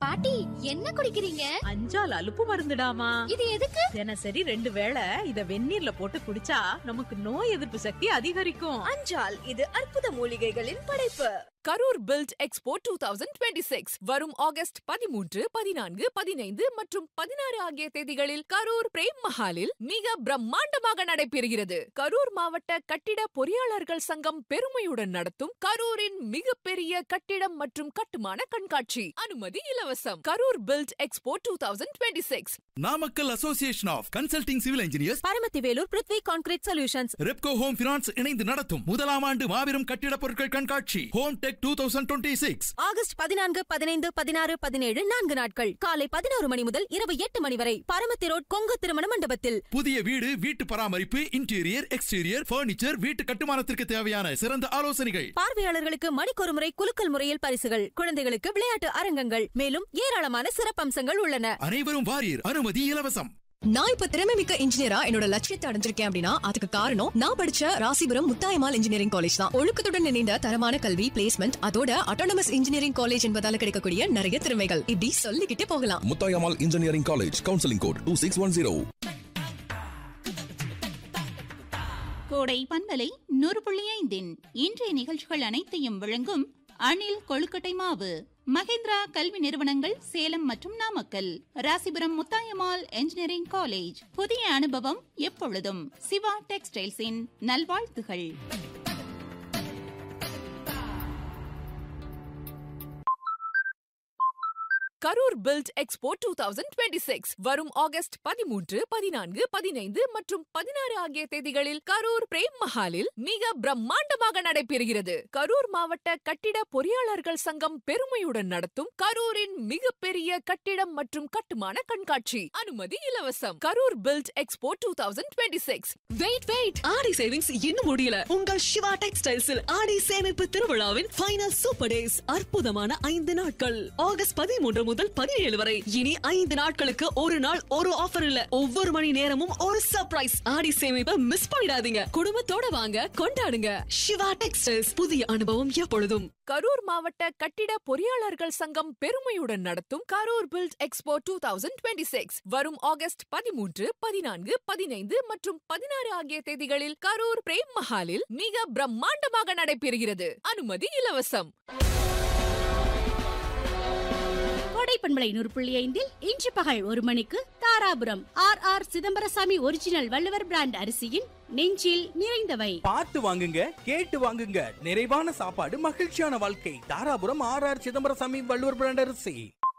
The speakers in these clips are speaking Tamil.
பாட்டி என்ன குடிக்கிறீங்க அஞ்சால் அலுப்பு மருந்துடாமா இது எதுக்கு தினசரி ரெண்டு வேளை இத வெந்நீர்ல போட்டு குடிச்சா நமக்கு நோய் எதிர்ப்பு சக்தி அதிகரிக்கும் அஞ்சால் இது அற்புத மூலிகைகளின் படைப்பு Karur build expo two thousand twenty six வரும் ஆகஸ்ட் பதிமூன்று பதினான்கு பதினைந்து மற்றும் பதினாறு ஆகிய தேதிகளில் கரூர் பிரேம் மஹாலில் மிக பிரம்மாண்டமாக நடைபெறுகிறது கரூர் மாவட்ட கட்டிட பொறியாளர்கள் சங்கம் பெருமையுடன் நடத்தும் கரூரின் மிகப்பெரிய கட்டிடம் மற்றும் கட்டுமான கண்காட்சி அனுமதி இலவசம் Karur build expo two thousand twenty six Namakkal association of consulting civil engineers Paramathi Velur Prithvi concrete solutions Repco home finance இணைந்து நடத்தும் முதலாம் ஆண்டு மாபெரும் கட்டிடப் பொருட்கள் கண்காட்சி home tech two thousand twenty six August பதினான்கு பதினைந்து பதினாறு பதினேழு நான்கு நாட்கள் காலை பதினோரு மணி முதல் இரவு எட்டு மணி வரை பரமத்தி ரோட் கொங்கு திருமண மண்டபத்தில் புதிய வீடு வீட்டு பராமரிப்பு இன்டீரியர் எக்ஸ்டீரியர் பர்னிச்சர் வீட்டு கட்டுமானத்திற்கு தேவையான சிறந்த ஆலோசனைகள் பார்வையாளர்களுக்கு மணிக்கொரு முறை குலுக்கல் முறையில் பரிசுகள் குழந்தைகளுக்கு விளையாட்டு அரங்கங்கள் மேலும் ஏராளமான சிறப்பம்சங்கள் உள்ளன அனைவரும் வாரியர் அனுமதி இலவசம் நான் இப்ப திறமை மிக்க இன்ஜினியரா என்னோட லட்சியத்தை அடைஞ்சிருக்கேன் அப்படின்னா அதுக்கு காரணம் நான் படிச்ச ராசிபுரம் முத்தாயமால் இன்ஜினியரிங் காலேஜ் தான் ஒழுக்கத்துடன் இணைந்த தரமான கல்வி பிளேஸ்மெண்ட் அதோட அட்டானமஸ் இன்ஜினியரிங் காலேஜ் என்பதால கிடைக்கக்கூடிய நிறைய திறமைகள் இப்படி சொல்லிக்கிட்டே போகலாம் Muthayammal engineering college counselling code two six one zero Kodai பண்பலை நூறு புள்ளி ஐந்தின் இன்றைய நிகழ்ச்சிகள் அனைத்தையும் வழங்கும் அணில் கொழுக்கட்டை மாவு மகேந்திரா கல்வி நிறுவனங்கள் சேலம் மற்றும் நாமக்கல் ராசிபுரம் முத்தாயம்மாள் என்ஜினியரிங் காலேஜ் புதிய அனுபவம் எப்பொழுதும் சிவா டெக்ஸ்டைல்ஸின் நல்வாழ்த்துகள் Karur build expo two thousand twenty six வரும் ஆகஸ்ட் பதிமூன்று பதினான்கு பதினைந்து மற்றும் பதினாறு ஆகிய தேதிகளில் கரூர் பிரேம் மஹாலில் மிக பிரம்மாண்டமாக நடைபெறுகிறது கரூர் மாவட்ட கட்டிட பொறியாளர்கள் சங்கம் பெருமையுடன் நடத்தும் கரூரின் மிகப்பெரிய கட்டிடம் மற்றும் கட்டுமான கண்காட்சி அனுமதி இலவசம் Karur build expo two thousand twenty six wait wait Aadi savings இன்னும் முடியல உங்கள் சிவா டெக்ஸ்டைல்ஸில் ஆடி சேமிப்பு திருவிழாவின் ஃபைனல் சூப்பர் டேஸ் அற்புதமான ஐந்து நாட்கள் ஆகஸ்ட் பதிமூன்று முதல் பதினேழு வரை இனி ஐந்து நாட்களுக்கு ஒரு நாள் ஒரு ஆஃபர் இல்ல ஒவ்வொரு மணி நேரமும் ஒரு சர்ப்ரைஸ் ஆடி சேமிப்பை மிஸ் பண்ணிடாதீங்க குடும்பத்தோட வாங்க கொண்டாடுங்க சிவா டெக்ஸ்டைல்ஸ் புதிய அனுபவம் எப்பொழுதும் கரூர் மாவட்ட கட்டிட பொறியாளர்கள் சங்கம் பெருமையுடன் நடத்தும் Karur build expo two thousand twenty six வரும் ஆகஸ்ட் பதிமூன்று பதினான்கு பதினைந்து மற்றும் பதினாறு ஆகிய தேதிகளில் கரூர் பிரேம் மஹாலில் மிக பிரம்மாண்டமாக நடைபெறுகிறது அனுமதி இலவசம் கோடை பண்பலை நூறு புள்ளி ஐந்தில் இன்று பகல் ஒரு மணிக்கு Dharapuram R R Chidambarasamy original Valluvar brand அரிசியின் நெஞ்சில் நிறைந்தவை பார்த்து வாங்குங்க கேட்டு வாங்குங்க நிறைவான சாப்பாடு மகிழ்ச்சியான வாழ்க்கை Dharapuram R R Chidambarasamy Valluvar brand அரிசி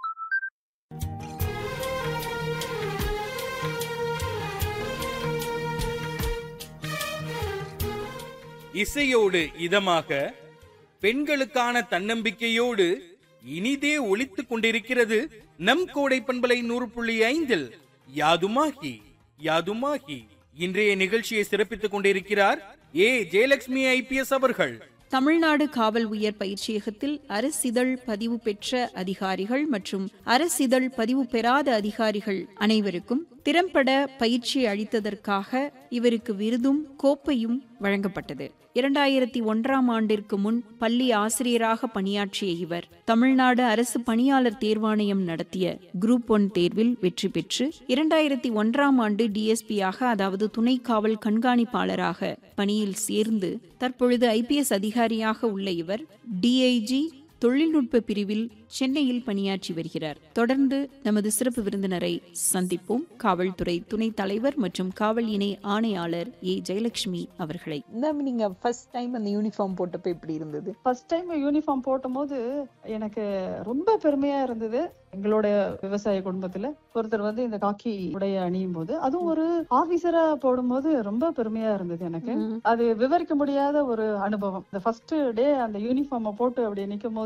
இசையோடு இதமாக பெண்களுக்கான தன்னம்பிக்கையோடு இனிதே ஒலித்துக் கொண்டிருக்கிறது நம் கோடை பண்பலை நூறு புள்ளி ஐந்தில் யாதுமாகி யாதுமாகி இன்றைய நிகழ்ச்சியை சிறப்பித்துக் கொண்டிருக்கிறார் ஏ ஜெயலட்சுமி ஐபிஎஸ் அவர்கள் தமிழ்நாடு காவல் உயர் பயிற்சியகத்தில் அரசிதழ் பதிவு பெற்ற அதிகாரிகள் மற்றும் அரசிதழ் பதிவு பெறாத அதிகாரிகள் அனைவருக்கும் திறம்பட பயிற்சி அளித்ததற்காக இவருக்கு விருதும் கோப்பையும் வழங்கப்பட்டது இரண்டாயிரத்தி ஒன்றாம் ஆண்டிற்கு முன் பள்ளி ஆசிரியராக பணியாற்றிய இவர் தமிழ்நாடு அரசு பணியாளர் தேர்வாணையம் நடத்திய குரூப் ஒன் தேர்வில் வெற்றி பெற்று இரண்டாயிரத்தி ஒன்றாம் ஆண்டு டிஎஸ்பியாக அதாவது துணை காவல் கண்காணிப்பாளராக பணியில் சேர்ந்து தற்பொழுது ஐபிஎஸ் அதிகாரியாக உள்ள இவர் டிஐஜி தொழில்நுட்ப பிரிவில் சென்னையில் பணியாற்றி வருகிறார் தொடர்ந்து நமது சிறப்பு விருந்தினரை சந்திப்போம் காவல்துறை துணைத் தலைவர் மற்றும் காவல் இணை ஆணையாளர் ஏ ஜெயலட்சுமி அவர்களை நீங்க ஃபர்ஸ்ட் டைம் அந்த யூனிஃபார்ம் போட்டப்ப எப்படி இருந்தது ஃபர்ஸ்ட் டைம் யூனிஃபார்ம் போடும்போது எனக்கு ரொம்ப பெருமையா இருந்தது எங்களோட விவசாய குடும்பத்துல ஒருத்தர் வந்து இந்த காக்கி உடைய அணியும் போது அதுவும் ஒரு ஆபீசரா போடும்போது ரொம்ப பெருமையா இருந்தது எனக்கு அது விவரிக்க முடியாத ஒரு அனுபவம் இந்த ஃபர்ஸ்ட் டே அந்த யூனிஃபார்மை போட்டு அப்படி நிக்கும் போது